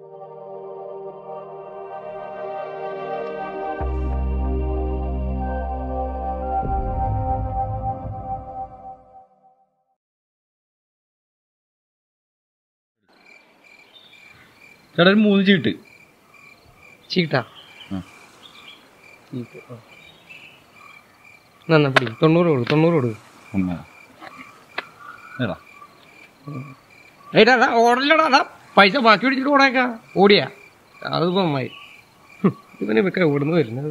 ചേട്ടാ ഒരു മൂന്ന് ചീട്ട് ചീട്ടാ ആ. ചീട്ട് ആ. നന്നാ പിടി തൊണ്ണൂറ് കൊടു തൊണ്ണൂറ് കൊടു ഒന്നര ഏടാ ഏടാ ഓടലടാ അതാ പൈസ ബാക്കി പിടിച്ചിട്ട് ഓടേക്കാ ഓടിയാ അത് നന്നായി ഹും, ഇവനെ ഇവക്കെ എവിടുന്ന് വരുന്നത്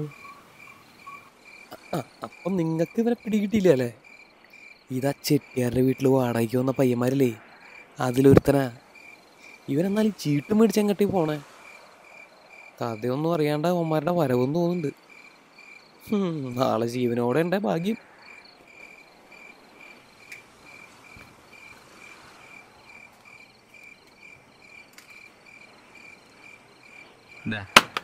അപ്പൊ നിങ്ങക്ക് ഇവരെ പിടികിട്ടില്ല അല്ലേ ഇതാ ചെട്ടിയാരുടെ വീട്ടിൽ വാടകയ്ക്ക് വന്ന പയ്യന്മാരില്ലേ അതിലൊരുത്തനാ ഇവനെന്നാലും ചീട്ട് മേടിച്ച് എങ്ങോട്ടേ പോണേ കഥയൊന്നും അറിയാണ്ട് അവന്മാരുടെ വരവെന്ന് തോന്നുന്നുണ്ട് ഹും, നാളെ ജീവനോടെ ഉണ്ടേ ഭാഗ്യം ഇതാ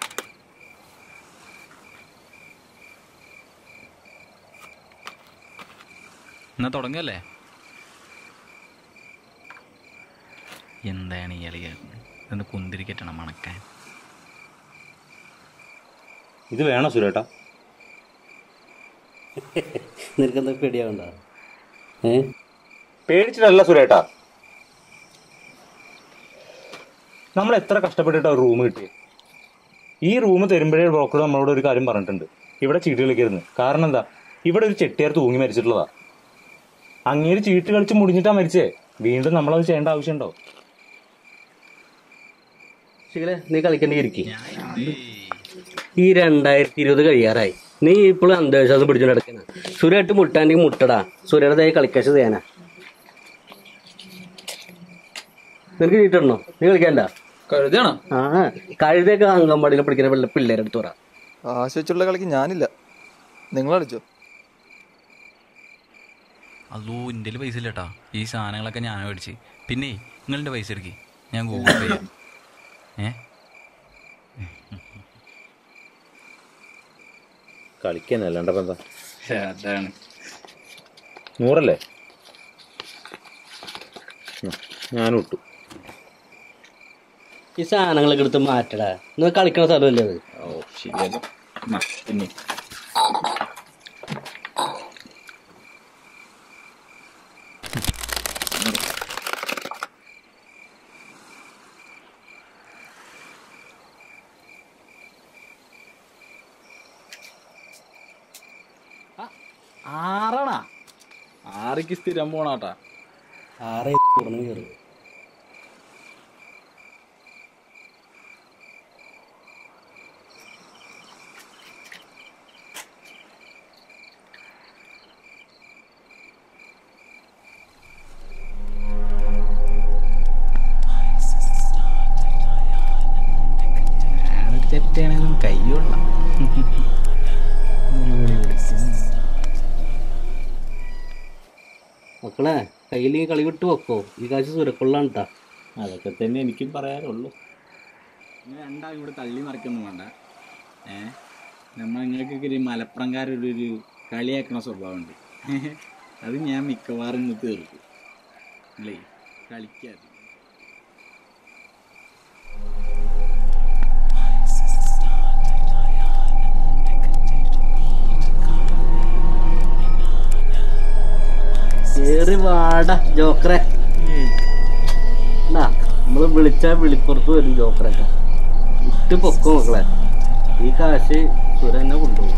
എന്നാ തുടങ്ങല്ലേ എന്താണ് ഈ അളിയ ഇതൊന്ന് കുന്തിരിക്കറ്റണം മണക്കാൻ ഇത് വേണോ സുരേട്ടാ നിനക്കെന്താ പേടിയാവണ്ട ഏ പേടിച്ചിട്ടല്ല സുരേട്ടാ നമ്മൾ എത്ര കഷ്ടപ്പെട്ടിട്ട് റൂം കിട്ടി ഈ റൂം തരുമ്പോഴേ ബ്രോക്കർ നമ്മളോട് ഒരു കാര്യം പറഞ്ഞിട്ടുണ്ട് ഇവിടെ ചീട്ട് കളിക്കരുത് കാരണം എന്താ ഇവിടെ ഒരു ചെട്ടിയാർ തൂങ്ങി മരിച്ചിട്ടുള്ളതാ അങ്ങേര് ചീട്ട് കളിച്ച് മുടിഞ്ഞിട്ടാ മരിച്ചേ വീണ്ടും നമ്മളത് ചെയ്യേണ്ട ആവശ്യമുണ്ടോ ശിഖലെ നീ കളിക്കേണ്ടി ഇരിക്കും ഈ രണ്ടായിരത്തി ഇരുപത് കഴിയാറായി നീ ഇപ്പോഴും അന്ധവിശ്വാസം പിടിച്ചു നടക്കണ സുരേട്ട് മുട്ടാണെങ്കിൽ മുട്ടടാ സുരയുടെ കളിക്കാശ് തേനാ നിനക്ക് ചീട്ടിടണോ നീ കളിക്കണ്ട കഴുതയാണോ ആ കഴുതൊക്കെ അങ്കമ്പാടിയിൽ പഠിക്കുന്ന പിള്ള പിള്ളേരെ അടുത്ത് പറ ആശ വെച്ചുള്ള കളിക്ക് ഞാനില്ല നിങ്ങൾ കളിച്ചോ അതോ എൻ്റെ പൈസ ഇല്ല കേട്ടാ ഈ സാധനങ്ങളൊക്കെ ഞാൻ മേടിച്ച് പിന്നെ നിങ്ങളുടെ പൈസ എടുക്കി ഞാൻ ഗൂഗിൾ പേ ചെയ്യാം ഏ കളിക്കാനല്ലാണ്ട് എന്താ അതാണ് നൂറല്ലേ ഞാനും ഇട്ടു ഈ സാധനങ്ങളൊക്കെ എടുത്ത് മാറ്റടാ നിങ്ങൾ കളിക്കണ സ്ഥലമല്ലേ അത് ഓ ശരിയല്ലോ എന്നാ, പിന്നെ ആറണ ആറിക്ക് സ്ഥിരം പോണാട്ടാ ആറ് ഉടനെ കയറി തെറ്റാണെങ്കിലും കയ്യുള്ള മക്കളെ കയ്യിൽ ഈ കളി വിട്ട് വെക്കോ ഈ കാശ് സുരക്കൊള്ളാണ് ട്ടാ അതൊക്കെ തന്നെ എനിക്കും പറയാനുള്ളൂ രണ്ടാളും ഇവിടെ തള്ളി മറിക്കൊന്നും വേണ്ട ഏ നമ്മൾ നിങ്ങൾക്കൊക്കെ ഒരു മലപ്പുറംകാരൊരു ഒരു കളിയാക്കണ സ്വഭാവമുണ്ട് അത് ഞാൻ മിക്കവാറും ഇന്ന് തീർക്കും അല്ലേ കളിക്കാതെ കേറി വാട ജോക്കറെ നമ്മള് വിളിച്ചാ വിളിപ്പുറത്ത് വരും ജോക്കറൊക്കെ ഇട്ട് പൊക്കോ മക്കളെ ഈ കാശ് സുര തന്നെ കൊണ്ടുപോകും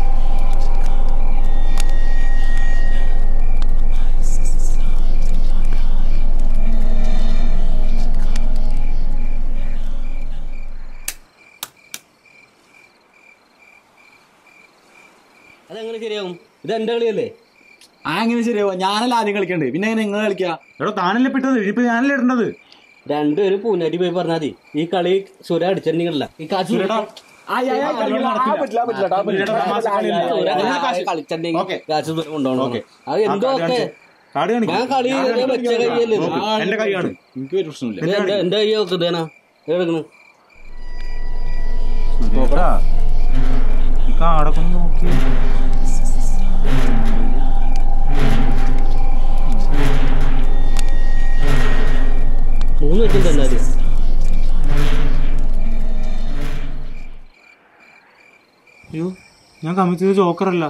അതെങ്ങനെ ശരിയാവും ഇത് എന്റെ കളിയല്ലേ ആ എങ്ങനെ ശരിയാവുക ഞാനല്ല ആദ്യം കളിക്കണ്ടേ പിന്നെ എങ്ങനെ നിങ്ങൾ കളിക്കുക എടോ താനല്ലേ പെട്ടത് ഇപ്പൊ ഞാനല്ലേ ഇടേണ്ടത് രണ്ടുപേരും പൂനാറ്റി പോയി പറഞ്ഞാൽ മതി ഈ കളി സുര അടിച്ചിട്ടുണ്ടെങ്കിലല്ല ഈ കാശ് സുര കളിച്ചിട്ടുണ്ടെങ്കിൽ കാശ് സുര കൊണ്ടുപോകണം അത് എന്തോ ഒക്കെ കാട് ഞാൻ കളി ഇതേ വെച്ച കൈയല്ലേ ഇത്. എന്റെ കൈയാണ് എനിക്ക് ഒരു പ്രശ്നമില്ല ഇത് എന്റെ- എന്റെ കൈ നോക്ക് ഇതേനാ എടുക്കണ് നോക്കടാ ഈ കാടൊക്കെ ഒന്ന് നോക്കി മൂന്ന് വെച്ചിട്ടുണ്ട് എന്തായാലും അയ്യോ ഞാൻ കമ്മിറ്റ് ചെയ്ത ജോക്കറല്ല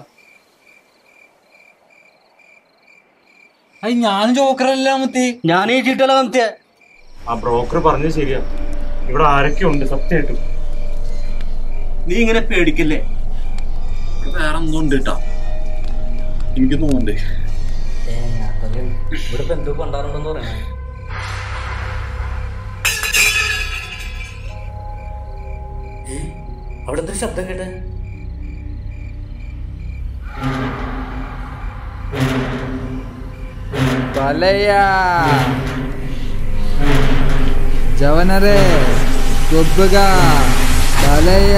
അത് ഞാനും ജോക്കറല്ല മുത്തേ ഞാൻ ഈ ചീട്ടല്ല കമത്തിയ ആ ബ്രോക്കർ പറഞ്ഞത് ശരിയാ ഇവിടെ ആരൊക്കെ ഉണ്ട് സത്യമായിട്ടും നീ ഇങ്ങനെ പേടിക്കല്ലേ ഇവിടെ വേറെ എന്തോ ഉണ്ട് കേട്ടോ എനിക്ക് തോന്നുന്നുണ്ട് ഇവിടെ ഇപ്പൊ എന്തോ പണ്ടാറുണ്ടെന്ന് പറയണേ അവിടെ എന്തൊരു ശബ്ദം കേട്ടെ ಬಲೆಯ ಜವನರೇ ಗೊಬ್ಬಗ ಬಲೆಯ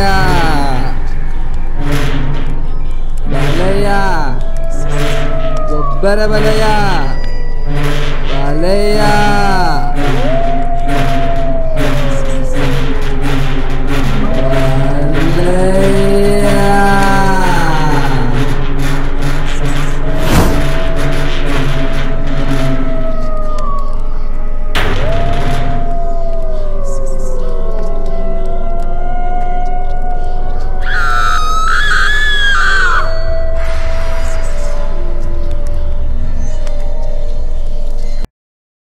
ಬಲೆಯ ಗೊಬ್ಬರ ಬಲೆಯ ಬಲೆಯ